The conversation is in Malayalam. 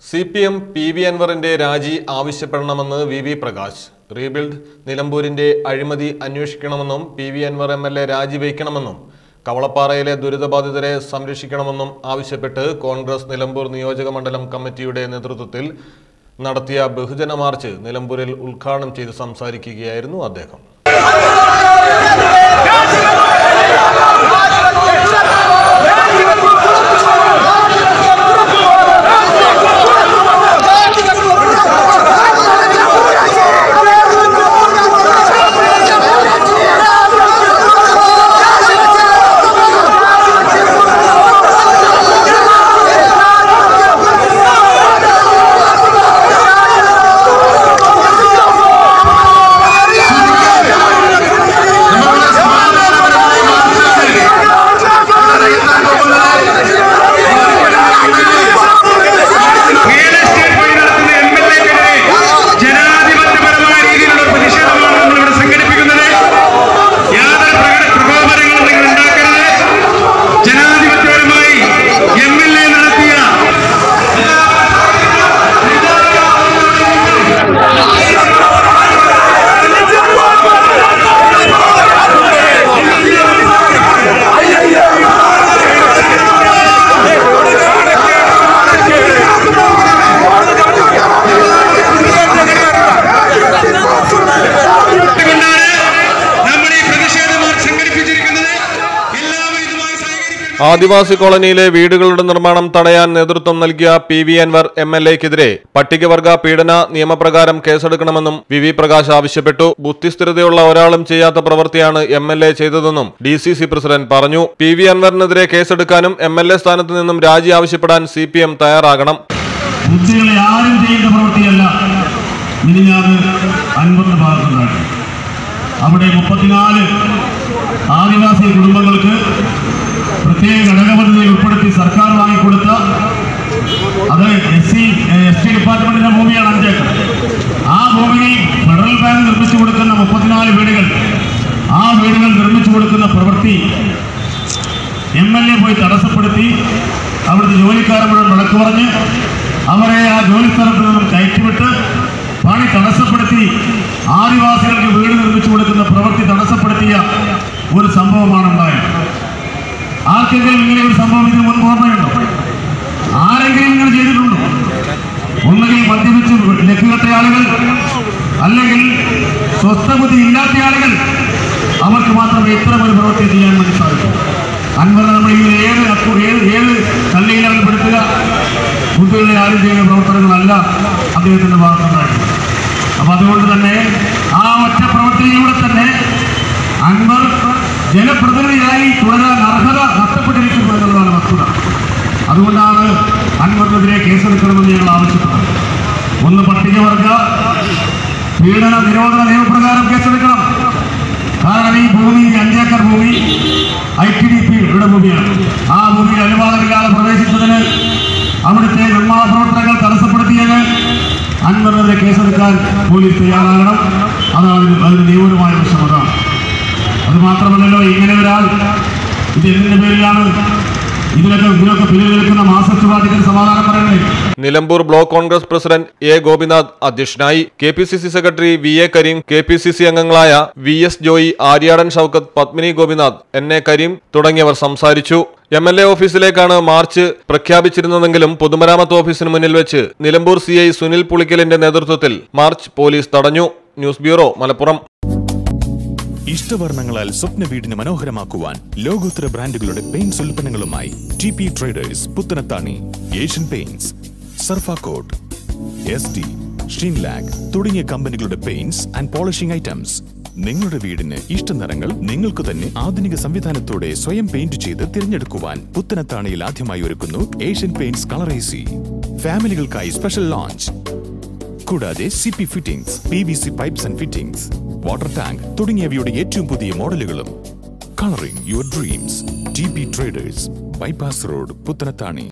C P M P V അൻവറിന്റെ രാജി ആവശ്യപ്പെടണമെന്ന് വി വി പ്രകാശ് റീബിൽഡ് നിലമ്പൂരിന്റെ അഴിമതി അന്വേഷിക്കണമെന്നും P V Anvar M L A രാജിവെക്കണമെന്നും കവളപ്പാറയിലെ ദുരിതബാധിതരെ സംരക്ഷിക്കണമെന്നും ആവശ്യപ്പെട്ട് കോൺഗ്രസ് നിലമ്പൂർ നിയോജക മണ്ഡലം കമ്മിറ്റിയുടെ നേതൃത്വത്തിൽ നടത്തിയ ബഹുജന മാർച്ച് നിലമ്പൂരിൽ ഉദ്ഘാടനം ചെയ്ത് സംസാരിക്കുകയായിരുന്നു അദ്ദേഹം റിയൽ എസ്റ്റേറ്റ് വഴി നടത്തുന്ന എം എൽ എക്കെതിരെ ജനാധിപത്യപരമായ രീതിയിലുള്ള പ്രതിഷേധമാണ് നമ്മൾ ഇവിടെ സംഘടിപ്പിക്കുന്നത് യാതൊരു പ്രകട പ്രകോപനങ്ങളും നിങ്ങൾ ഉണ്ടാക്കരുത് ജനാധിപത്യപരമായി എം എൽ എ നടത്തിയ കൊണ്ടാണ് നമ്മൾ ഈ പ്രതിഷേധ മാർച്ച് സംഘടിപ്പിച്ചിരിക്കുന്നത് എല്ലാവരും ഇതുമായി സഹകരിക്കണം ആദിവാസി കോളനിയിലെ വീടുകളുടെ നിർമ്മാണം തടയാൻ നേതൃത്വം നൽകിയ P V Anvar M L എക്കെതിരെ പട്ടികവർഗ പീഡന നിയമപ്രകാരം കേസെടുക്കണമെന്നും വി വി പ്രകാശ് ആവശ്യപ്പെട്ടു ബുദ്ധിസ്ഥിരതയുള്ള ഒരാളും ചെയ്യാത്ത പ്രവൃത്തിയാണ് എം എൽ എ ചെയ്തതെന്നും ഡി സി സി പ്രസിഡന്റ് പറഞ്ഞു പി വി അൻവറിനെതിരെ കേസെടുക്കാനും എം എൽ എ സ്ഥാനത്ത് നിന്നും രാജി ആവശ്യപ്പെടാൻ സി പി എം തയ്യാറാകണം കുട്ടികളെ ആരും ചെയ്യുന്ന പ്രവൃത്തിയല്ല മിനിഞ്ഞാത് അൻപത് ഭാഗത്തുണ്ടായി അവിടെ മുപ്പത്തിനാല് ആദിവാസി കുടുംബങ്ങൾക്ക് പ്രത്യേക ഘടകപദ്ധതിയിൽ ഉൾപ്പെടുത്തി സർക്കാർ വാങ്ങിക്കൊടുത്ത അത് എസ് സി എസ് ടി ഡിപ്പാർട്ട്മെന്റിന്റെ ഭൂമിയാണ് അഞ്ചേക്കർ ആ ഭൂമിയിൽ ഫെഡറൽ ബാങ്ക് നിർമ്മിച്ചു കൊടുക്കുന്ന മുപ്പത്തിനാല് വീടുകൾ ആ വീടുകൾ നിർമ്മിച്ചു കൊടുക്കുന്ന പ്രവൃത്തി എം എൽ എ പോയി തടസ്സപ്പെടുത്തി അവിടുത്തെ ജോലിക്കാരെ മുഴുവൻ വിളക്ക് പറഞ്ഞ് അവരെ ആ ജോലി സ്ഥലത്ത് നിന്നും കയറ്റിവിട്ട് പണി തടസ്സപ്പെടുത്തി ആദിവാസികൾക്ക് വീട് നിർമ്മിച്ചു കൊടുക്കുന്ന പ്രവൃത്തി തടസ്സപ്പെടുത്തിയ ഒരു സംഭവമാണ് ഉണ്ടായത് ആർക്കെങ്കിലും ഇങ്ങനെ ഒരു സംഭവം ഇതിന് മുൻപ് ഓർമ്മയുണ്ടോ ആരെങ്കിലും ഇങ്ങനെ ചെയ്തിട്ടുണ്ടോ ഒന്നുകിൽ മദ്യപിച്ച് ലക്കുകെട്ട ആളുകൾ അല്ലെങ്കിൽ സ്വസ്ഥബുദ്ധി ഇല്ലാത്ത ആളുകൾ അവർക്ക് മാത്രമേ ഇത്തരം ഒരു പ്രവൃത്തി ചെയ്യാൻ വേണ്ടി സാധിക്കൂ അൻവർ നമ്മൾ ഈ ഏത് അക്കു- ഏത് ഏത് കള്ളിയിലാണ് പെടുത്തുക കുട്ടികളെ ആരും ചെയ്യുന്ന പ്രവർത്തനങ്ങളല്ല അദ്ദേഹത്തിന്റെ ഭാഗത്തുണ്ടായിട്ടുള്ളത് അപ്പൊ അതുകൊണ്ട് തന്നെ ആ ഒറ്റ പ്രവൃത്തിയിലൂടെ തന്നെ അൻവർ ജനപ്രതിനിധിയായി തുടരാൻ അർഹത നഷ്ടപ്പെട്ടിരിക്കുന്നു എന്നുള്ളതാണ് വസ്തുത അതുകൊണ്ടാണ് അൻവറിനെതിരെ കേസെടുക്കണമെന്ന് ഞങ്ങൾ ആവശ്യപ്പെട്ടത് ഒന്ന് പട്ടികവർഗ പീഡന നിരോധന നിയമപ്രകാരം കേസെടുക്കണം കാരണം ഈ ഭൂമി ഈ അഞ്ചേക്കർ ഭൂമി ഐ ടി ഡി പിയുടെ ഭൂമിയാണ് ആ ഭൂമിയിൽ അനുവാദമില്ലാതെ പ്രവേശിച്ചതിന് അവിടുത്തെ നിർമ്മാണ പ്രവർത്തനങ്ങൾ തടസ്സപ്പെടുത്തിയതിന് അൻവറിനെതിരെ കേസെടുക്കാൻ പോലീസ് തയ്യാറാകണം അതാണ് ഇതിന് അതിന് നിയമപരമായ വശം അതാണ് അത് മാത്രമല്ലല്ലോ ഇങ്ങനെ ഒരാൾ ഇത് എന്തിന്റെ പേരിലാണ് ഇതിനൊക്കെ ഇതിനൊക്കെ പിന്നിൽ നിൽക്കുന്ന മാർക്സിസ്റ്റ് പാർട്ടിക്ക് സമാധാനം പറയണ്ടേ Nilambur block Congress president A Gopinath അധ്യക്ഷനായി K P C C secretary V A Kareem K P C C അംഗങ്ങളായ V S Joy Aryadan Shoukath Padmini Gopinath N A Kareem തുടങ്ങിയവർ സംസാരിച്ചു എം എൽ എ ഓഫീസിലേക്കാണ് മാർച്ച് പ്രഖ്യാപിച്ചിരുന്നതെങ്കിലും പൊതുമരാമത്ത് ഓഫീസിന് മുന്നിൽ വെച്ച് നിലമ്പൂർ സി ഐ സുനിൽ പുളിക്കലിന്റെ നേതൃത്വത്തിൽ മാർച്ച് പോലീസ് തടഞ്ഞു ന്യൂസ് ബ്യൂറോ മലപ്പുറം ഇഷ്ടവർണ്ണങ്ങളാൽ സ്വപ്ന വീടിന് മനോഹരമാക്കുവാൻ ലോകോത്തര ബ്രാൻഡുകളുടെ പെയിന്റ്സ് ഉൽപ്പന്നങ്ങളുമായി T P traders Puthanathani Asian Paints സർഫാകോട്ട് എസ് ഡി ഷീൻലാഗ് തുടങ്ങിയ കമ്പനികളുടെ പെയിന്റ്സ് ആൻഡ് പോളിഷിംഗ് ഐറ്റംസ് നിങ്ങളുടെ വീടിന് ഇഷ്ട നിറങ്ങൾ നിങ്ങൾക്ക് തന്നെ ആധുനിക സംവിധാനത്തോടെ സ്വയം പെയിന്റ് ചെയ്ത് തിരഞ്ഞെടുക്കുവാൻ പുത്തനത്താണിയിൽ ആദ്യമായി ഒരുക്കുന്നു ഏഷ്യൻ പെയിന്റ്സ് കളറേസി ഫാമിലികൾക്കായി സ്പെഷ്യൽ ലോഞ്ച് കൂടാതെ C P fittings P V C pipes and fittings water tank തുടങ്ങിയവയുടെ ഏറ്റവും പുതിയ മോഡലുകളും colouring your dreams T P traders bypass road Puthanathani